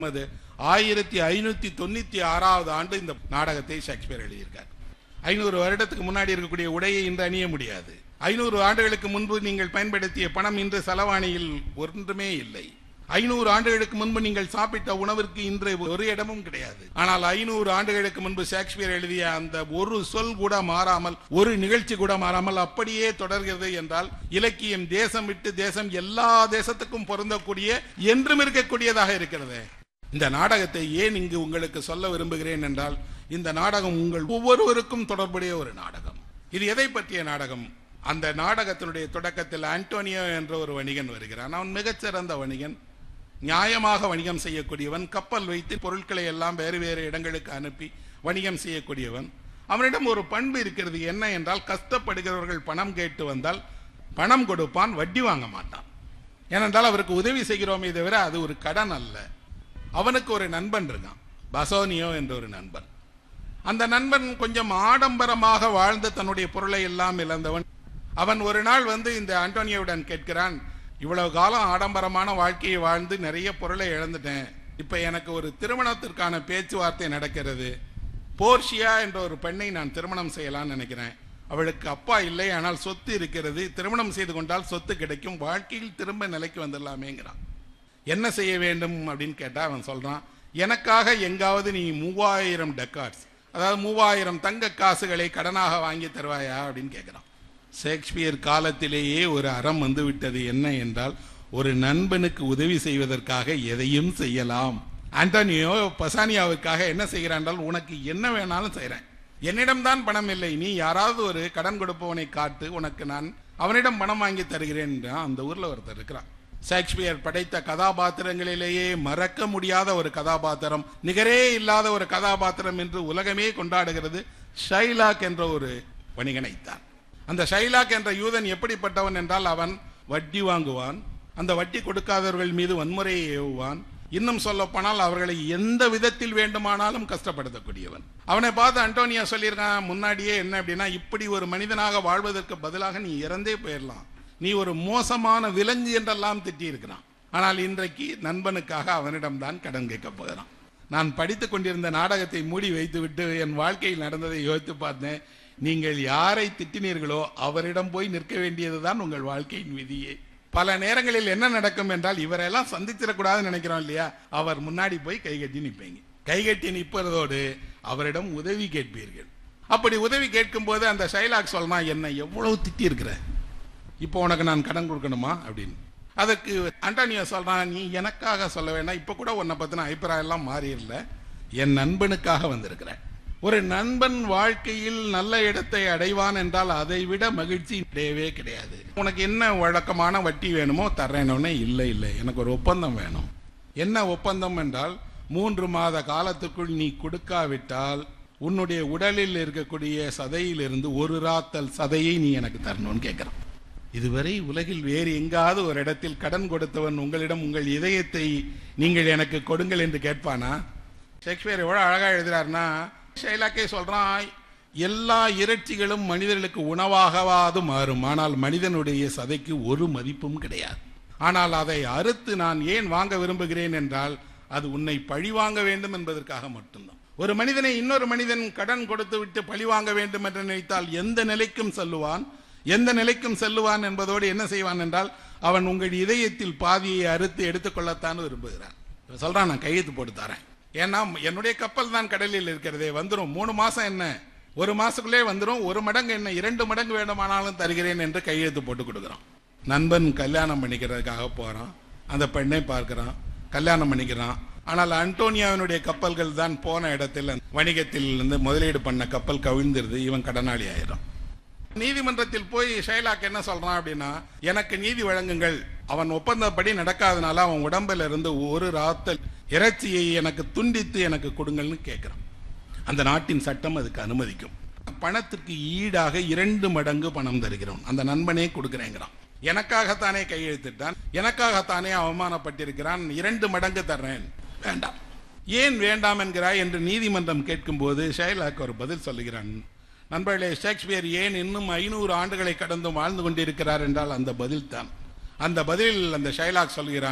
அது ஆயிரத்தி ஐநூத்தி தொண்ணூத்தி ஆறாவது ஆண்டு இந்த நாடகத்தை ஷேக்ஸ்பியர் எழுதியிருக்கார் ஐநூறு வருடத்துக்கு முன்னாடி இருக்கக்கூடிய உடையை இன்று அணிய முடியாது ஐநூறு ஆண்டுகளுக்கு முன்பு நீங்கள் பயன்படுத்திய பணம் இன்று செலவாணியில் ஒன்றுமே இல்லை ஐநூறு ஆண்டுகளுக்கு முன்பு நீங்கள் சாப்பிட்ட உணவிற்கு இன்று ஒரு இடமும் கிடையாது ஆனால் ஐநூறு ஆண்டுகளுக்கு முன்பு ஷேக்ஸ்பியர் எழுதிய அந்த ஒரு சொல் கூட மாறாமல் ஒரு நிகழ்ச்சி கூட மாறாமல் அப்படியே தொடர்கிறது என்றால் இலக்கியம் தேசம் விட்டு தேசம் எல்லா தேசத்துக்கும் பொருந்தக்கூடிய என்றும் இருக்கக்கூடியதாக இருக்கிறது இந்த நாடகத்தை ஏன் இங்கு உங்களுக்கு சொல்ல விரும்புகிறேன் என்றால் இந்த நாடகம் உங்கள் ஒவ்வொருவருக்கும் தொடர்புடைய ஒரு நாடகம் இது எதை பற்றிய நாடகம் அந்த நாடகத்தினுடைய தொடக்கத்தில் ஆண்டோனியோ என்ற ஒரு வணிகன் வருகிறான் அவன் மிகச்சிறந்த வணிகன் நியாயமாக வணிகம் செய்யக்கூடியவன் கப்பல் வைத்து பொருட்களை எல்லாம் வேறு வேறு இடங்களுக்கு அனுப்பி வணிகம் செய்யக்கூடியவன் அவனிடம் ஒரு பண்பு இருக்கிறது என்ன என்றால் கஷ்டப்படுகிறவர்கள் பணம் கேட்டு வந்தால் பணம் கொடுப்பான் வட்டி வாங்க மாட்டான் ஏனென்றால் அவருக்கு உதவி செய்கிறோமே தவிர அது ஒரு கடன் அல்ல அவனுக்கு ஒரு நண்பன் இருக்கான் பசோனியோ என்ற ஒரு நண்பன் அந்த நண்பன் கொஞ்சம் ஆடம்பரமாக வாழ்ந்து தன்னுடைய பொருளை எல்லாம் இழந்தவன் அவன் ஒரு நாள் வந்து இந்த ஆண்டோனியோவுடன் கேட்கிறான் இவ்வளவு காலம் ஆடம்பரமான வாழ்க்கையை வாழ்ந்து நிறைய பொருளை இழந்துட்டேன் இப்ப எனக்கு ஒரு திருமணத்திற்கான பேச்சுவார்த்தை நடக்கிறது போர்ஷியா என்ற ஒரு பெண்ணை நான் திருமணம் செய்யலாம்னு நினைக்கிறேன் அவளுக்கு அப்பா இல்லை ஆனால் சொத்து இருக்கிறது திருமணம் செய்து கொண்டால் சொத்து கிடைக்கும் வாழ்க்கையில் திரும்ப நிலைக்கு வந்துடலாமேங்கிறான் என்ன செய்ய வேண்டும் அப்படின்னு கேட்டா அவன் சொல்றான் எனக்காக எங்காவது நீ மூவாயிரம் டெக்கார்ட்ஸ் அதாவது மூவாயிரம் தங்க காசுகளை கடனாக வாங்கி தருவாயா அப்படின்னு கேட்கிறான் ஷேக்ஸ்பியர் காலத்திலேயே ஒரு அறம் வந்து விட்டது என்ன என்றால் ஒரு நண்பனுக்கு உதவி செய்வதற்காக எதையும் செய்யலாம் ஆண்டனியோ பசானியாவுக்காக என்ன செய்கிறான் என்றால் உனக்கு என்ன வேணாலும் செய்கிறேன் என்னிடம்தான் பணம் இல்லை நீ யாராவது ஒரு கடன் கொடுப்பவனை காட்டு உனக்கு நான் அவனிடம் பணம் வாங்கி தருகிறேன் என்றான். அந்த ஊர்ல ஒருத்தர் இருக்கிறான் ஷேக்ஸ்பியர் படைத்த கதாபாத்திரங்களிலேயே மறக்க முடியாத ஒரு கதாபாத்திரம் நிகரே இல்லாத ஒரு கதாபாத்திரம் என்று உலகமே கொண்டாடுகிறது ஷைலாக் என்ற ஒரு வணிகனைத்தான் அந்த ஷைலாக் என்ற யூதன் எப்படிப்பட்டவன் என்றால் அவன் வட்டி வாங்குவான் அந்த வட்டி கொடுக்காதவர்கள் மீது வன்முறையை ஏவுவான் இன்னும் சொல்ல போனால் அவர்களை எந்த விதத்தில் வேண்டுமானாலும் கஷ்டப்படுத்தக்கூடியவன் அவனை பார்த்து அண்டோனியா சொல்லியிருக்கான் முன்னாடியே என்ன அப்படின்னா இப்படி ஒரு மனிதனாக வாழ்வதற்கு பதிலாக நீ இறந்தே போயிடலாம் நீ ஒரு மோசமான விலங்கு என்றெல்லாம் திட்டி இருக்கிறான் ஆனால் இன்றைக்கு நண்பனுக்காக அவனிடம்தான் கடன் கேட்கப் போகிறான் நான் படித்துக் கொண்டிருந்த நாடகத்தை மூடி வைத்துவிட்டு என் வாழ்க்கையில் நடந்ததை யோசித்து பார்த்தேன் நீங்கள் யாரை திட்டினீர்களோ அவரிடம் போய் நிற்க வேண்டியதுதான் உங்கள் வாழ்க்கையின் விதியே பல நேரங்களில் என்ன நடக்கும் என்றால் இவரெல்லாம் சந்திச்சிடக்கூடாதுன்னு நினைக்கிறோம் இல்லையா அவர் முன்னாடி போய் கைகட்டி நிற்பீங்க கைகட்டி நிற்பதோடு அவரிடம் உதவி கேட்பீர்கள் அப்படி உதவி கேட்கும் போது அந்த ஷைலாக் சொல்லலாம் என்னை எவ்வளவு திட்டி இருக்கிற இப்போ உனக்கு நான் கடன் கொடுக்கணுமா அப்படின்னு அதற்கு அண்டானியோ சொல்றான் நீ எனக்காக சொல்ல வேண்டாம் இப்போ கூட உன்னை பத்தின அபிப்பிராயம் எல்லாம் மாறிடல என் நண்பனுக்காக வந்திருக்கிறேன் ஒரு நண்பன் வாழ்க்கையில் நல்ல இடத்தை அடைவான் என்றால் அதை விட மகிழ்ச்சி கிடையவே கிடையாது உனக்கு என்ன வழக்கமான வட்டி வேணுமோ தர்றேனோன்னே இல்லை இல்லை எனக்கு ஒரு ஒப்பந்தம் வேணும் என்ன ஒப்பந்தம் என்றால் மூன்று மாத காலத்துக்குள் நீ கொடுக்காவிட்டால் உன்னுடைய உடலில் இருக்கக்கூடிய சதையிலிருந்து ஒரு ராத்தல் சதையை நீ எனக்கு தரணும்னு கேட்கிறான் இதுவரை உலகில் வேறு எங்காவது ஒரு இடத்தில் கடன் கொடுத்தவன் உங்களிடம் உங்கள் இதயத்தை நீங்கள் எனக்கு கொடுங்கள் என்று கேட்பானா ஷேக்ஸ்பியர் எவ்வளவு அழகா எழுதுறாருன்னா ஷைலாக்கே சொல்றான் எல்லா இறைச்சிகளும் மனிதர்களுக்கு உணவாகவாது மாறும் ஆனால் மனிதனுடைய சதைக்கு ஒரு மதிப்பும் கிடையாது ஆனால் அதை அறுத்து நான் ஏன் வாங்க விரும்புகிறேன் என்றால் அது உன்னை பழி வாங்க வேண்டும் என்பதற்காக மட்டும்தான் ஒரு மனிதனை இன்னொரு மனிதன் கடன் கொடுத்து விட்டு பழி வாங்க வேண்டும் என்று நினைத்தால் எந்த நிலைக்கும் செல்லுவான் எந்த நிலைக்கும் செல்லுவான் என்பதோடு என்ன செய்வான் என்றால் அவன் உங்கள் இதயத்தில் பாதியை அறுத்து எடுத்துக்கொள்ளத்தான் விரும்புகிறான் இவன் சொல்றான் நான் கையெழுத்து போட்டு தரேன் ஏன்னா என்னுடைய கப்பல் தான் கடலில் இருக்கிறதே வந்துடும் மூணு மாசம் என்ன ஒரு மாசத்துக்குள்ளே வந்துடும் ஒரு மடங்கு என்ன இரண்டு மடங்கு வேண்டுமானாலும் தருகிறேன் என்று கையெழுத்து போட்டு கொடுக்குறான் நண்பன் கல்யாணம் பண்ணிக்கிறதுக்காக போறான் அந்த பெண்ணை பார்க்கிறான் கல்யாணம் பண்ணிக்கிறான் ஆனால் அன்டோனியாவினுடைய கப்பல்கள் தான் போன இடத்தில் வணிகத்தில் இருந்து முதலீடு பண்ண கப்பல் கவிழ்ந்துருது இவன் கடனாளி ஆயிடும் நீதிமன்றத்தில் போய் ஷைலாக் என்ன சொல்றான் அப்படின்னா எனக்கு நீதி வழங்குங்கள் அவன் ஒப்பந்தப்படி நடக்காதனால அவன் உடம்புல இருந்து ஒரு ராத்தல் இறைச்சியை எனக்கு துண்டித்து எனக்கு கொடுங்கள்னு கேட்கிறான் அந்த நாட்டின் சட்டம் அதுக்கு அனுமதிக்கும் பணத்துக்கு ஈடாக இரண்டு மடங்கு பணம் தருகிறோம் அந்த நண்பனே கொடுக்கிறேங்கிறான் எனக்காகத்தானே கையெழுத்திட்டான் எனக்காகத்தானே அவமானப்பட்டிருக்கிறான் இரண்டு மடங்கு தர்றேன் வேண்டாம் ஏன் வேண்டாம் என்கிறாய் என்று நீதிமன்றம் கேட்கும்போது ஷைலாக் ஒரு பதில் சொல்லுகிறான் நண்பர்களே ஷேக்ஸ்பியர் ஏன் இன்னும் ஐநூறு ஆண்டுகளை கடந்து வாழ்ந்து கொண்டிருக்கிறார் என்றால் அந்த பதில் தான் அந்த பதிலில் அந்த ஷைலாக் சொல்கிறான்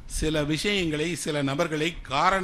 சில விஷயங்களை சில நபர்களை காரண